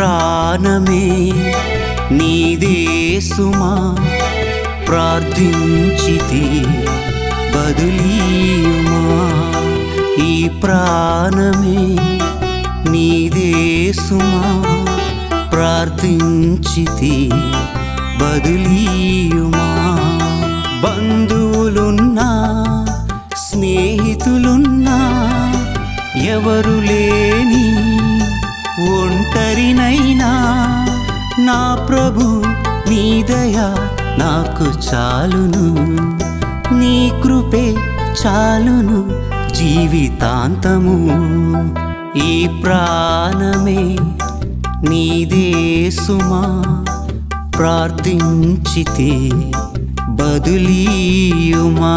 ప్రాణమే నీదే సుమా ప్రార్థించితి బదులీయుమా ఈ ప్రాణమే నీదే సుమా ప్రార్థించితి బదులీయుమా బంధువులున్నా స్నేహితులున్నా ఎవరు లేని ఒంటరినైనా నా ప్రభు నీ దయ నాకు చాలును నీ కృపే చాలును జీవితాంతము ఈ ప్రాణమే నీదే సుమా ప్రార్థించితే బదులీయుమా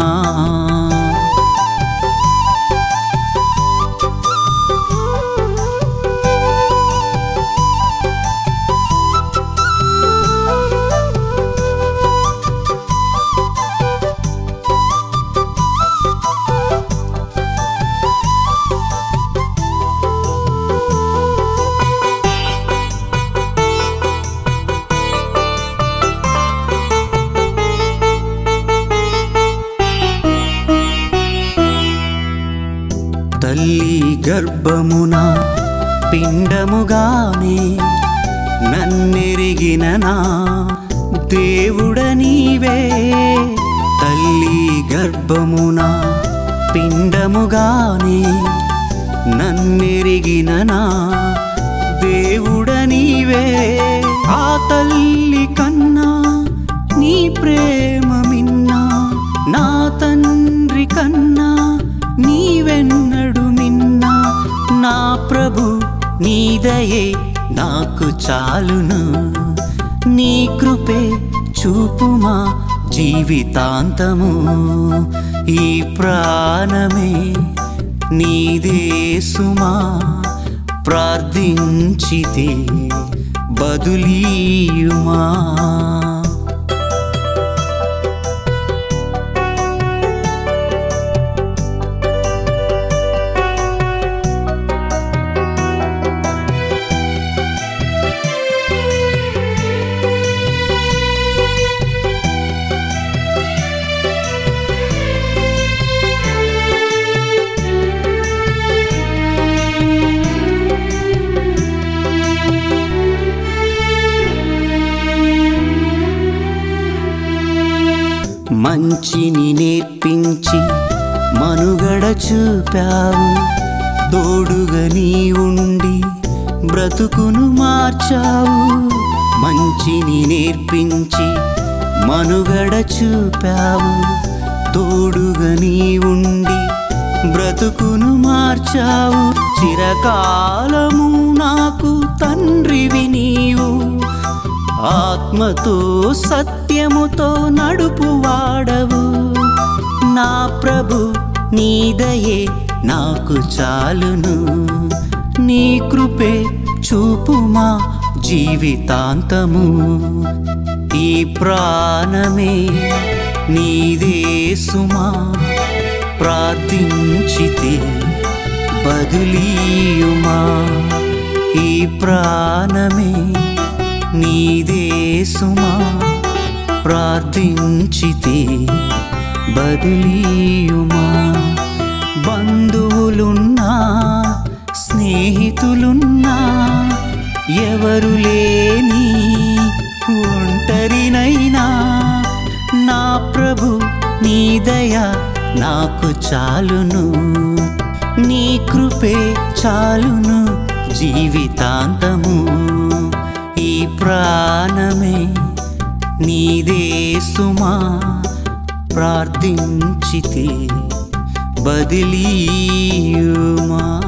తల్లి గర్భమున పిండముగానే నన్నెరిగిన నా దేవుడ నీవే తల్లి గర్భమున పిండముగానే నన్నెరిగిన నా దేవుడ నీవే ఆ తల్లి కన్నా నీ ప్రేమ మిన్నా నా తండ్రి కన్నా నీవెన్నడు మిన్నా నా ప్రభు నీదయే నాకు చాలును నీ కృపే చూపుమా జీవితాంతము ఈ ప్రాణమే నీదే సుమా ప్రార్థించితే బదులీయుమా మంచిని నేర్పించి మనుగడ చూపావు తోడుగా నీ ఉండి బ్రతుకును మార్చావు మంచిని నేర్పించి మనుగడ చూపావు తోడుగా నీ ఉండి బ్రతుకును మార్చావు చిరకాలము నాకు తండ్రివి నీవు ఆత్మతో సత్యముతో నడుపు వాడవు నా ప్రభు నీదయే నాకు చాలును నీ కృపే చూపుమా జీవితాంతము ఈ ప్రాణమే నీదే సుమా ప్రార్థించితే బదులీయుమా ఈ ప్రాణమే నీదే సుమా ప్రార్థించితే బదులీయుమా బంధువులున్నా స్నేహితులున్నా ఎవరు లేని ఒంటరినైనా నా ప్రభు నీ దయ నాకు చాలును నీ కృపే చాలును జీవితాంతము ఈ ప్రాణమే నీదే సుమా ప్రార్థించితే బదిలీయుమా